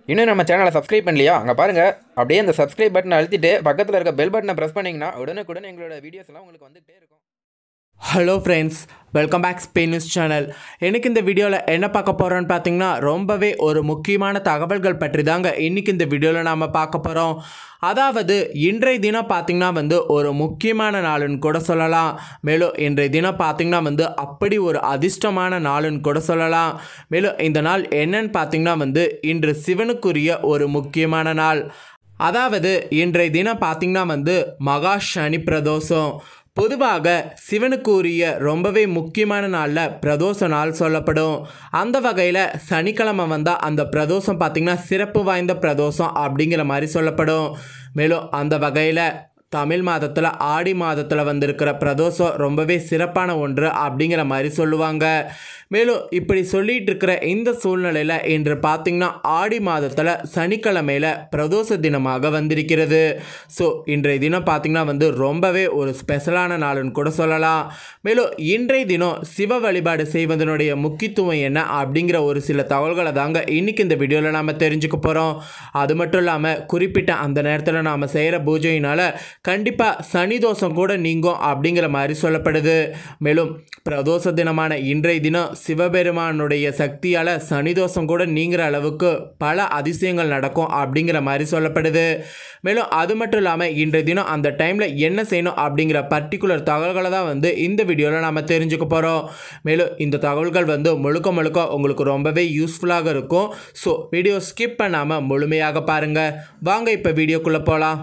இன்னும் நம்ம சேனலை சப்ஸ்கிரைப் பண்ணலையா அங்கே பாருங்கள் அப்படியே அந்த சப்ஸ்கிரைப் பட்டனை அழுத்திட்டு பக்கத்தில் இருக்க பெல் பட்டனை ப்ரெஸ் பண்ணிங்கன்னா உடனுக்குடன் எங்களோட வீடியோஸ் எல்லாம் உங்களுக்கு வந்துகிட்டே இருக்கும் hello friends welcome back Spain news channel எனக்கு இந்த வீடியோவில் என்ன பார்க்க போகிறோன்னு பார்த்தீங்கன்னா ரொம்பவே ஒரு முக்கியமான தகவல்கள் பற்றி தாங்க இன்றைக்கி இந்த வீடியோவில் நாம் பார்க்க போகிறோம் அதாவது இன்றைய தினம் பார்த்திங்கன்னா வந்து ஒரு முக்கியமான நாளுன்னு கூட சொல்லலாம் மேலும் இன்றைய தினம் பார்த்திங்கன்னா வந்து அப்படி ஒரு அதிர்ஷ்டமான நாளுன்னு கூட சொல்லலாம் மேலும் இந்த நாள் என்னன்னு பார்த்திங்கன்னா வந்து இன்று சிவனுக்குரிய ஒரு முக்கியமான நாள் அதாவது இன்றைய தினம் பார்த்திங்கன்னா வந்து மகா சனி பிரதோஷம் பொதுவாக சிவனுக்கு உரிய ரொம்பவே முக்கியமான நாளில் பிரதோஷ நாள் சொல்லப்படும் அந்த வகையில் சனிக்கிழமை வந்தால் அந்த பிரதோஷம் பார்த்திங்கன்னா சிறப்பு வாய்ந்த பிரதோஷம் அப்படிங்கிற மாதிரி சொல்லப்படும் மேலும் அந்த வகையில் தமிழ் மாதத்தில் ஆடி மாதத்தில் வந்திருக்கிற பிரதோஷம் ரொம்பவே சிறப்பான ஒன்று அப்படிங்கிற மாதிரி சொல்லுவாங்க மேலும் இப்படி சொல்லிட்டு இருக்கிற இந்த சூழ்நிலையில் இன்று பார்த்திங்கன்னா ஆடி மாதத்தில் சனிக்கிழமையில் பிரதோஷ தினமாக வந்திருக்கிறது ஸோ இன்றைய தினம் பார்த்திங்கன்னா வந்து ரொம்பவே ஒரு ஸ்பெஷலான நாளுன்னு கூட சொல்லலாம் மேலும் இன்றைய தினம் சிவ வழிபாடு செய்வதனுடைய முக்கியத்துவம் என்ன அப்படிங்கிற ஒரு சில தகவல்களை தாங்க இன்றைக்கி இந்த வீடியோவில் நாம் தெரிஞ்சுக்க போகிறோம் அது மட்டும் இல்லாமல் குறிப்பிட்ட அந்த நேரத்தில் நாம் செய்கிற பூஜையினால் கண்டிப்பாக சனி தோஷம் கூட நீங்கும் அப்படிங்கிற மாதிரி சொல்லப்படுது மேலும் பிரதோஷ தினமான இன்றைய தினம் சிவபெருமானுடைய சக்தியால் சனி தோஷம் கூட நீங்கிற அளவுக்கு பல அதிசயங்கள் நடக்கும் அப்படிங்கிற மாதிரி சொல்லப்படுது மேலும் அது மட்டும் இல்லாமல் இன்றைய தினம் அந்த டைமில் என்ன செய்யணும் அப்படிங்கிற பர்டிகுலர் தகவல்களை தான் வந்து இந்த வீடியோவில் நம்ம தெரிஞ்சுக்க போகிறோம் மேலும் இந்த தகவல்கள் வந்து முழுக்க முழுக்க உங்களுக்கு ரொம்பவே யூஸ்ஃபுல்லாக இருக்கும் ஸோ வீடியோ ஸ்கிப் பண்ணாமல் முழுமையாக பாருங்கள் வாங்க இப்போ வீடியோக்குள்ளே போகலாம்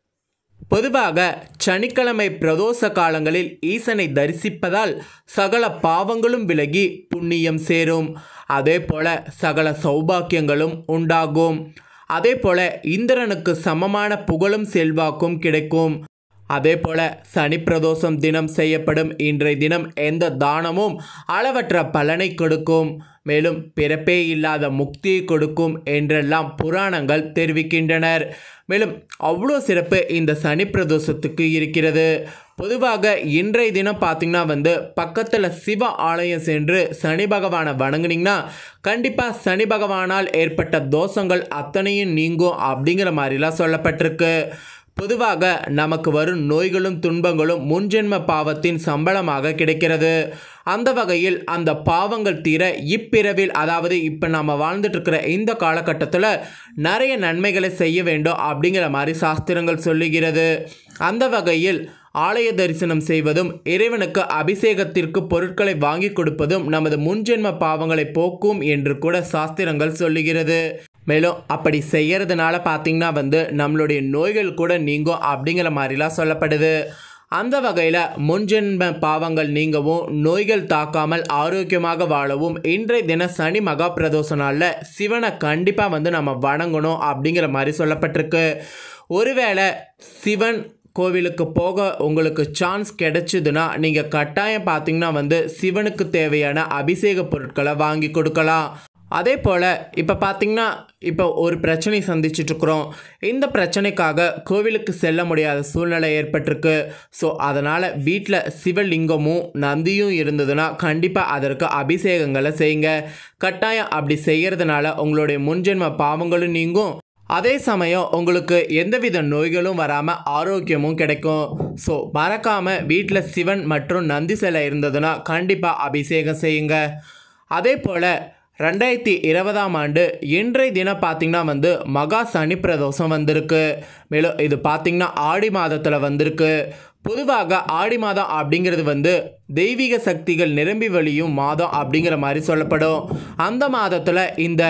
பொதுவாக சனிக்கிழமை பிரதோஷ காலங்களில் ஈசனை தரிசிப்பதால் சகல பாவங்களும் விலகி புண்ணியம் சேரும் அதே போல சகல சௌபாக்கியங்களும் உண்டாகும் அதே போல இந்திரனுக்கு சமமான புகழும் செல்வாக்கும் கிடைக்கும் அதே போல சனி பிரதோஷம் தினம் செய்யப்படும் இன்றைய தினம் எந்த தானமும் அளவற்ற பலனை கொடுக்கும் மேலும் பிறப்பே இல்லாத முக்தியை கொடுக்கும் என்றெல்லாம் புராணங்கள் தெரிவிக்கின்றனர் மேலும் அவ்வளோ சிறப்பு இந்த சனி பிரதோஷத்துக்கு இருக்கிறது பொதுவாக இன்றைய தினம் பார்த்திங்கன்னா வந்து பக்கத்தில் சிவ ஆலயம் சென்று சனி பகவானை வணங்குனீங்கன்னா கண்டிப்பாக சனி பகவானால் ஏற்பட்ட தோஷங்கள் அத்தனையும் நீங்கும் அப்படிங்கிற மாதிரிலாம் சொல்லப்பட்டிருக்கு பொதுவாக நமக்கு வரும் நோய்களும் துன்பங்களும் முன்ஜென்ம பாவத்தின் சம்பளமாக கிடைக்கிறது அந்த வகையில் அந்த பாவங்கள் தீர இப்பிறவில் அதாவது இப்போ நம்ம வாழ்ந்துட்டு இருக்கிற இந்த காலகட்டத்தில் நிறைய நன்மைகளை செய்ய வேண்டும் அப்படிங்கிற மாதிரி சாஸ்திரங்கள் சொல்லுகிறது அந்த வகையில் ஆலய தரிசனம் செய்வதும் இறைவனுக்கு அபிஷேகத்திற்கு பொருட்களை வாங்கி கொடுப்பதும் நமது முன்ஜென்ம பாவங்களை போக்கும் என்று கூட சாஸ்திரங்கள் சொல்லுகிறது மேலும் அப்படி செய்யறதுனால பார்த்தீங்கன்னா வந்து நம்மளுடைய நோய்கள் கூட நீங்கும் அப்படிங்கிற மாதிரிலாம் சொல்லப்படுது அந்த வகையில் முன்ஜென்ம பாவங்கள் நீங்கவும் நோய்கள் தாக்காமல் ஆரோக்கியமாக வாழவும் இன்றைய தின சனி மகா பிரதோஷ நாளில் சிவனை கண்டிப்பாக வந்து நம்ம வணங்கணும் அப்படிங்கிற மாதிரி சொல்லப்பட்டிருக்கு ஒருவேளை சிவன் கோவிலுக்கு போக உங்களுக்கு சான்ஸ் கிடைச்சிதுன்னா நீங்கள் கட்டாயம் பார்த்தீங்கன்னா வந்து சிவனுக்கு தேவையான அபிஷேக பொருட்களை வாங்கி கொடுக்கலாம் அதே போல் இப்போ பார்த்தீங்கன்னா இப்போ ஒரு பிரச்சனை சந்திச்சிட்ருக்குறோம் இந்த பிரச்சனைக்காக கோவிலுக்கு செல்ல முடியாத சூழ்நிலை ஏற்பட்டிருக்கு ஸோ அதனால் வீட்டில் சிவலிங்கமும் நந்தியும் இருந்ததுன்னா கண்டிப்பாக அதற்கு அபிஷேகங்களை செய்யுங்க கட்டாயம் அப்படி செய்கிறதுனால உங்களுடைய முன்ஜென்ம பாவங்களும் நீங்கும் அதே சமயம் உங்களுக்கு எந்தவித நோய்களும் வராமல் ஆரோக்கியமும் கிடைக்கும் ஸோ மறக்காமல் வீட்டில் சிவன் மற்றும் நந்தி சிலை இருந்ததுன்னா கண்டிப்பாக அபிஷேகம் செய்யுங்க அதே போல் ரெண்டாயிரத்தி இருபதாம் ஆண்டு இன்றைய தினம் பார்த்திங்கன்னா வந்து மகா சனி பிரதோஷம் வந்திருக்கு மேலும் இது பார்த்திங்கன்னா ஆடி மாதத்தில் வந்திருக்கு பொதுவாக ஆடி மாதம் அப்படிங்கிறது வந்து தெய்வீக சக்திகள் நிரம்பி வழியும் மாதம் அப்படிங்கிற மாதிரி சொல்லப்படும் அந்த மாதத்தில் இந்த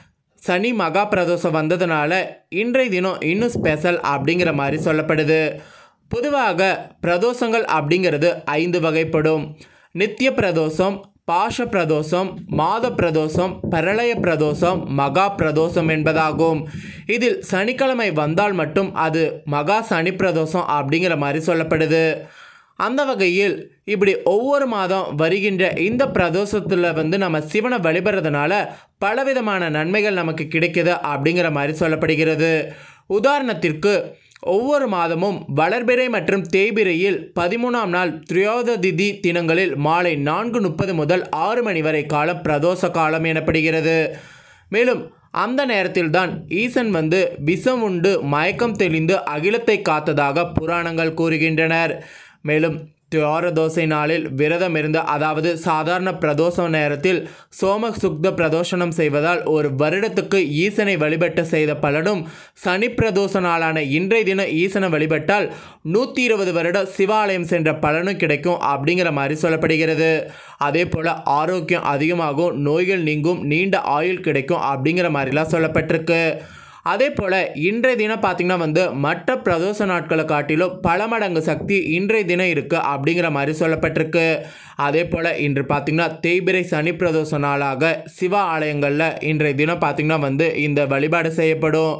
சனி மகா பிரதோஷம் வந்ததுனால இன்றைய தினம் இன்னும் ஸ்பெஷல் அப்படிங்கிற மாதிரி சொல்லப்படுது பொதுவாக பிரதோஷங்கள் அப்படிங்கிறது ஐந்து வகைப்படும் நித்திய பிரதோஷம் பாஷ பிரதோஷம் மாத பிரதோஷம் பரளய பிரதோஷம் மகா பிரதோஷம் என்பதாகும் இதில் சனிக்கிழமை வந்தால் மட்டும் அது மகா சனி பிரதோஷம் அப்படிங்கிற மாதிரி சொல்லப்படுது அந்த வகையில் இப்படி ஒவ்வொரு மாதம் வருகின்ற இந்த பிரதோஷத்தில் வந்து நம்ம சிவனை வழிபடுறதுனால பலவிதமான நன்மைகள் நமக்கு கிடைக்குது அப்படிங்கிற மாதிரி சொல்லப்படுகிறது உதாரணத்திற்கு ஒவ்வொரு மாதமும் வளர்பிறை மற்றும் தேய்பிறையில் பதிமூணாம் நாள் திரியோததிதி தினங்களில் மாலை நான்கு முப்பது முதல் ஆறு மணி வரை காலம் பிரதோஷ காலம் எனப்படுகிறது மேலும் அந்த நேரத்தில்தான் ஈசன் வந்து விஷம் உண்டு மயக்கம் தெளிந்து அகிலத்தை காத்ததாக புராணங்கள் கூறுகின்றனர் மேலும் துவார தோசை நாளில் விரதம் இருந்து அதாவது சாதாரண பிரதோஷ நேரத்தில் சோம சுக்த பிரதோஷனம் செய்வதால் ஒரு வருடத்துக்கு ஈசனை வழிபட்ட செய்த பலனும் சனி பிரதோஷ நாளான இன்றைய தினம் ஈசனை வழிபட்டால் நூற்றி இருபது வருட சிவாலயம் சென்ற பலனும் கிடைக்கும் அப்படிங்கிற மாதிரி சொல்லப்படுகிறது அதே போல் ஆரோக்கியம் அதிகமாகும் நோய்கள் நீங்கும் நீண்ட ஆயுள் கிடைக்கும் அப்படிங்கிற மாதிரிலாம் சொல்லப்பட்டிருக்கு அதே போல் இன்றைய தினம் பார்த்திங்கன்னா வந்து மற்ற பிரதோஷ நாட்களை காட்டிலும் பல மடங்கு சக்தி இன்றைய தினம் இருக்குது அப்படிங்கிற மாதிரி சொல்லப்பட்டிருக்கு அதே போல் இன்று பார்த்திங்கன்னா தேய்பிரை சனி பிரதோஷ நாளாக சிவ ஆலயங்களில் இன்றைய தினம் பார்த்திங்கன்னா வந்து இந்த வழிபாடு செய்யப்படும்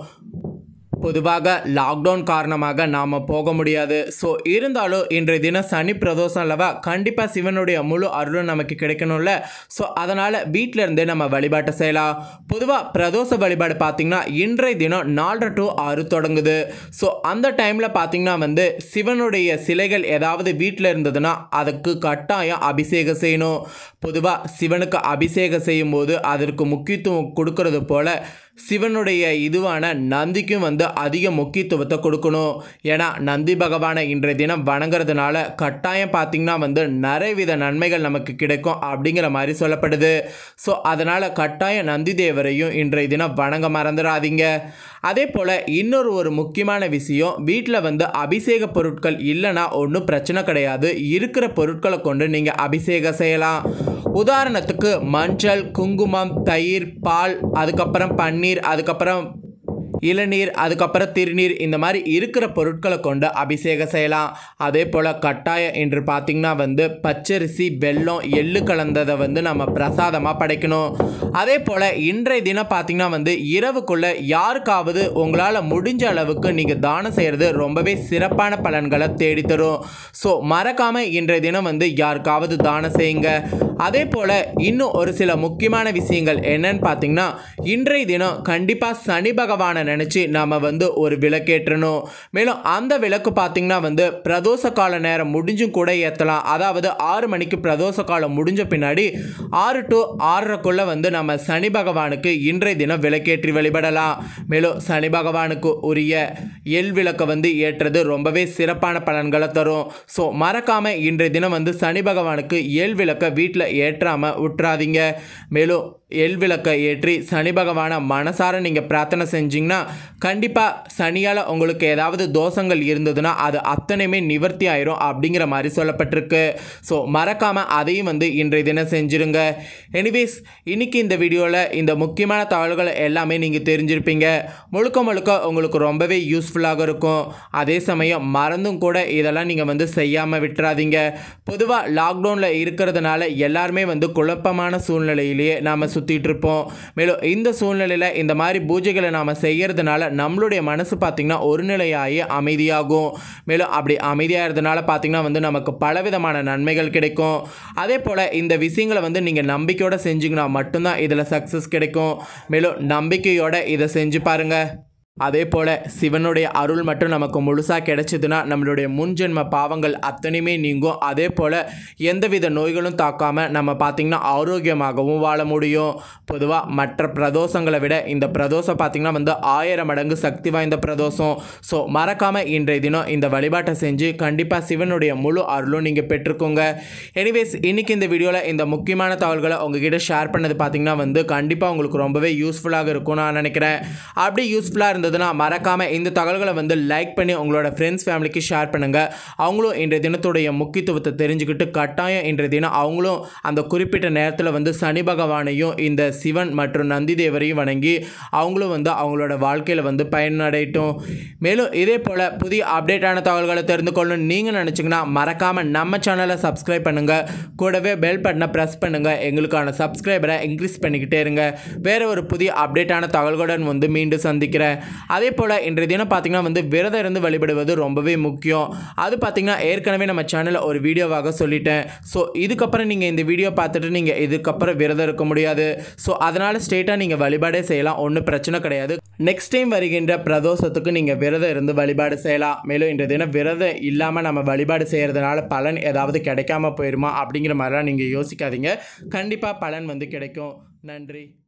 பொதுவாக லாக்டவுன் காரணமாக நாம் போக முடியாது ஸோ இருந்தாலும் இன்றைய தினம் சனி பிரதோஷம் அல்லவா கண்டிப்பாக சிவனுடைய முழு அருளும் நமக்கு கிடைக்கணும்ல ஸோ அதனால் வீட்டில் இருந்தே நம்ம வழிபாட்டை செய்யலாம் பொதுவாக பிரதோஷ வழிபாடு பார்த்திங்கன்னா இன்றைய தினம் நாலரை டு ஆறு தொடங்குது ஸோ அந்த டைமில் பார்த்திங்கன்னா வந்து சிவனுடைய சிலைகள் ஏதாவது வீட்டில் இருந்ததுன்னா அதுக்கு கட்டாயம் அபிஷேகம் செய்யணும் பொதுவாக சிவனுக்கு அபிஷேகம் செய்யும்போது அதற்கு முக்கியத்துவம் கொடுக்கறது போல் சிவனுடைய இதுவான நந்திக்கும் வந்து அதிக முக்கியத்துவத்தை கொடுக்கணும் ஏன்னா நந்தி பகவானை இன்றைய தினம் வணங்குறதுனால கட்டாயம் பார்த்திங்கன்னா வந்து நிறைய வித நன்மைகள் நமக்கு கிடைக்கும் அப்படிங்கிற மாதிரி சொல்லப்படுது ஸோ அதனால் கட்டாயம் நந்தி தேவரையும் இன்றைய தினம் வணங்க மறந்துடாதீங்க அதே போல் இன்னொரு ஒரு முக்கியமான விஷயம் வீட்டில் வந்து அபிஷேக பொருட்கள் இல்லைன்னா ஒன்றும் பிரச்சனை கிடையாது இருக்கிற பொருட்களை கொண்டு நீங்கள் அபிஷேகம் செய்யலாம் உதாரணத்துக்கு மஞ்சள் குங்குமம் தயிர் பால் அதுக்கப்புறம் பன்னீர் அதுக்கப்புறம் இளநீர் அதுக்கப்புறம் திருநீர் இந்த மாதிரி இருக்கிற பொருட்களை கொண்டு அபிஷேகம் செய்யலாம் அதே போல் கட்டாயம் என்று பார்த்திங்கன்னா வந்து பச்சரிசி வெல்லம் எள்ளு கலந்ததை வந்து நம்ம பிரசாதமாக படைக்கணும் அதே போல் இன்றைய தினம் பார்த்திங்கன்னா வந்து இரவுக்குள்ளே யாருக்காவது உங்களால் முடிஞ்ச அளவுக்கு நீங்கள் தானம் செய்கிறது ரொம்பவே சிறப்பான பலன்களை தேடித்தரும் ஸோ மறக்காமல் இன்றைய தினம் வந்து யாருக்காவது தானம் செய்யுங்க அதே போல் இன்னும் ஒரு சில முக்கியமான விஷயங்கள் என்னன்னு பார்த்தீங்கன்னா இன்றைய தினம் கண்டிப்பாக சனி பகவானை நினச்சி நாம் வந்து ஒரு விளக்கேற்றணும் மேலும் அந்த விளக்கு பார்த்திங்கன்னா வந்து பிரதோஷ கால நேரம் முடிஞ்சும் கூட ஏற்றலாம் அதாவது ஆறு மணிக்கு பிரதோஷ காலம் முடிஞ்ச பின்னாடி ஆறு டு ஆறரைக்குள்ளே வந்து நம்ம சனி பகவானுக்கு இன்றைய தினம் விளக்கேற்றி வழிபடலாம் மேலும் சனி பகவானுக்கு உரிய எல் விளக்கை வந்து ஏற்றுறது ரொம்பவே சிறப்பான பலன்களை தரும் ஸோ மறக்காமல் இன்றைய தினம் வந்து சனி பகவானுக்கு எல் விளக்கை வீட்டில் ஏற்றாமல் விட்டுறாதீங்க மேலும் எல் விளக்கை ஏற்றி சனி பகவானை மனசார நீங்கள் பிரார்த்தனை செஞ்சீங்கன்னா கண்டிப்பாக சனியால் உங்களுக்கு ஏதாவது தோஷங்கள் இருந்ததுன்னா அது அத்தனையுமே நிவர்த்தி ஆயிரும் அப்படிங்கிற மாதிரி சொல்லப்பட்டிருக்கு ஸோ மறக்காமல் அதையும் வந்து இன்றைய தினம் செஞ்சுருங்க எனிவேஸ் இன்னைக்கு இந்த வீடியோவில் இந்த முக்கியமான தகவல்களை எல்லாமே நீங்கள் தெரிஞ்சிருப்பீங்க முழுக்க முழுக்க உங்களுக்கு ரொம்பவே யூஸ்ஃபுல்லாக இருக்கும் அதே சமயம் மறந்தும் கூட இதெல்லாம் நீங்கள் வந்து செய்யாமல் விட்டுறாதீங்க பொதுவாக லாக்டவுனில் இருக்கிறதுனால எல்லாருமே வந்து குழப்பமான சூழ்நிலையிலேயே நாம் சுற்றிட்டு இருப்போம் மேலும் இந்த சூழ்நிலையில் இந்த மாதிரி பூஜைகளை நாம் செய்யறதுனால நம்மளுடைய மனசு பார்த்திங்கன்னா ஒருநிலையாகி அமைதியாகும் மேலும் அப்படி அமைதியாகிறதுனால பார்த்திங்கன்னா வந்து நமக்கு பலவிதமான நன்மைகள் கிடைக்கும் அதே போல் இந்த விஷயங்களை வந்து நீங்கள் நம்பிக்கையோடு செஞ்சீங்கன்னா மட்டும்தான் இதில் சக்ஸஸ் கிடைக்கும் மேலும் நம்பிக்கையோட இதை செஞ்சு பாருங்கள் அதே போல் சிவனுடைய அருள் மட்டும் நமக்கு முழுசாக கிடைச்சதுன்னா நம்மளுடைய முன்ஜென்ம பாவங்கள் அத்தனையுமே நீங்கும் அதே போல் எந்தவித நோய்களும் தாக்காமல் நம்ம பார்த்திங்கன்னா ஆரோக்கியமாகவும் வாழ முடியும் பொதுவாக மற்ற பிரதோஷங்களை விட இந்த பிரதோஷம் பார்த்திங்கன்னா வந்து ஆயிரம் மடங்கு சக்தி வாய்ந்த பிரதோஷம் ஸோ மறக்காமல் இன்றைய தினம் இந்த வழிபாட்டை செஞ்சு கண்டிப்பாக சிவனுடைய முழு அருளும் நீங்கள் பெற்றுக்கோங்க எனிவேஸ் இன்றைக்கி இந்த வீடியோவில் இந்த முக்கியமான தகவல்களை உங்ககிட்ட ஷேர் பண்ணது பார்த்திங்கன்னா வந்து கண்டிப்பாக உங்களுக்கு ரொம்பவே யூஸ்ஃபுல்லாக இருக்கும் நான் நினைக்கிறேன் அப்படி யூஸ்ஃபுல்லாக இருந்ததுன்னா மறக்காமல் இந்த தகவல்களை வந்து லைக் பண்ணி உங்களோட ஃப்ரெண்ட்ஸ் ஃபேமிலிக்கு ஷேர் பண்ணுங்கள் அவங்களும் இன்றைய தினத்துடைய முக்கியத்துவத்தை தெரிஞ்சுக்கிட்டு கட்டாயம் இன்றைய தினம் அவங்களும் அந்த குறிப்பிட்ட நேரத்தில் வந்து சனி பகவானையும் இந்த சிவன் மற்றும் நந்தி தேவரையும் வணங்கி அவங்களும் வந்து அவங்களோட வாழ்க்கையில் வந்து பயனடையட்டும் மேலும் இதே போல் புதிய அப்டேட்டான தகவல்களை தெரிந்து கொள்ளணும் நீங்கள் நினச்சிங்கன்னா மறக்காமல் நம்ம சேனலை சப்ஸ்கிரைப் பண்ணுங்கள் கூடவே பெல் பட்டனை ப்ரெஸ் பண்ணுங்கள் எங்களுக்கான சப்ஸ்கிரைபரை இன்க்ரீஸ் பண்ணிக்கிட்டே இருங்க வேறு ஒரு புதிய அப்டேட்டான தகவல்களுடன் வந்து மீண்டும் சந்திக்கிறேன் அதே போல் இன்றைய தினம் பார்த்திங்கன்னா வந்து விரதம் இருந்து வழிபடுவது ரொம்பவே முக்கியம் அது பார்த்திங்கன்னா ஏற்கனவே நம்ம சேனலில் ஒரு வீடியோவாக சொல்லிட்டேன் ஸோ இதுக்கப்புறம் நீங்கள் இந்த வீடியோ பார்த்துட்டு நீங்கள் இதுக்கப்புறம் விரதம் இருக்க முடியாது ஸோ அதனால் ஸ்ட்ரெயிட்டாக நீங்கள் வழிபாடே செய்யலாம் ஒன்றும் பிரச்சனை கிடையாது நெக்ஸ்ட் டைம் வருகின்ற பிரதோஷத்துக்கு நீங்கள் விரதம் இருந்து வழிபாடு செய்யலாம் மேலும் இன்றைய தினம் விரதம் இல்லாமல் நம்ம வழிபாடு செய்கிறதுனால பலன் ஏதாவது கிடைக்காம போயிருமா அப்படிங்கிற மாதிரிலாம் நீங்கள் யோசிக்காதீங்க கண்டிப்பாக பலன் வந்து கிடைக்கும் நன்றி